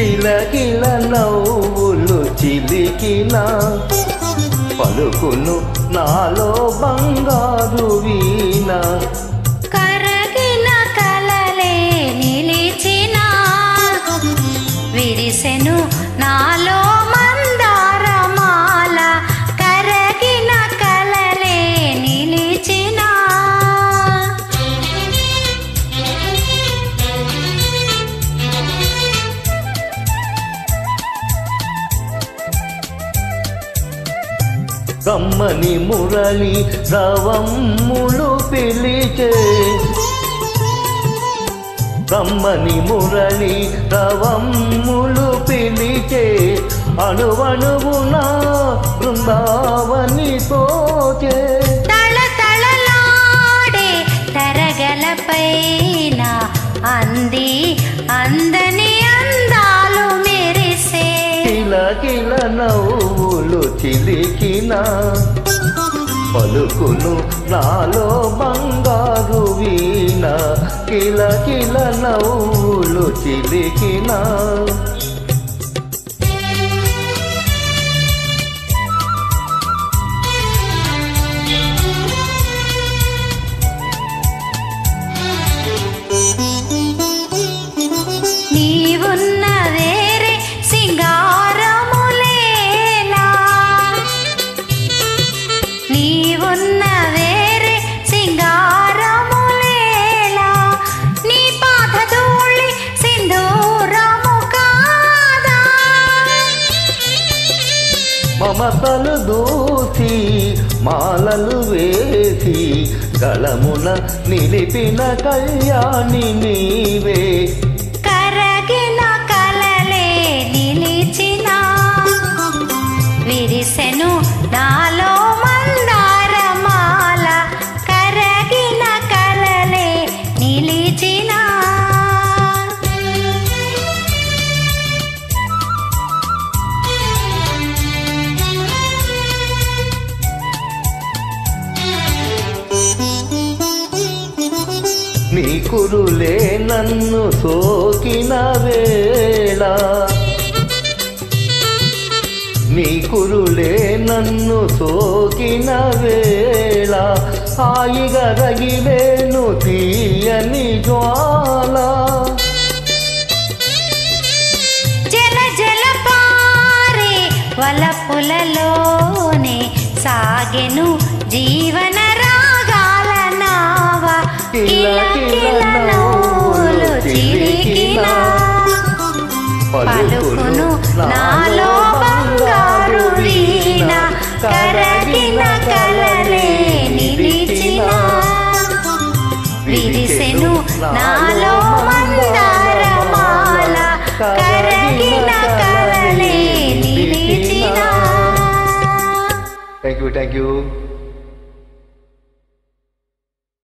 కిలకిల నవ్వులు చిలికిన పలుకును నాలో బంగారు వీణ కరగిన కలలే నిలిచిన విరిసెను నాలో మందారమాల కరగిన కలలే నిలిచిన కమ్మని మురళి రవమ్ములు పిలిచే కమ్మని మురళి రవమ్ములు పిలిచే అణువణువున బృందావని తోచే తళతళలాడే తరగలపైన అంది అందని అందాలు మెరిసే కిలకిల నవ్వులు చిలికిన పలుకును నాలో బంగారు వీణ కిలకిల నవ్వులు చిలికిన నీవున్న వేరే సింగారములేలా నీవున్న వేరే సింగారములేలా నీ పాద ధూళి సింధూరము కాదా మమతలు దూసి మాలలు వేసి గళమున నిలిపిన కళ్యాణి నీవే కరగిన కలలే నిలిచిన విరిసెను నాలో మందారమాల కరగిన కలలే నిలిచిన నీ కురులే నన్ను సోకిన వేళ నీ కురులే నన్ను సోకిన వేళ హాయిగా రగిలేను తీయని జ్వాల జల జల పారే వలపులలోనే సాగెను జీవన రాగాల నావ కిల కిల నవ్వులు చిలికిన పలుకును నాలో బంగారు వీణ కరగిన కలలే నిలిచిన విరిసెను నాలో మందారమాల కరగిన కలలే నిలిచిన థ్యాంక్ యూ థ్యాంక్ యూ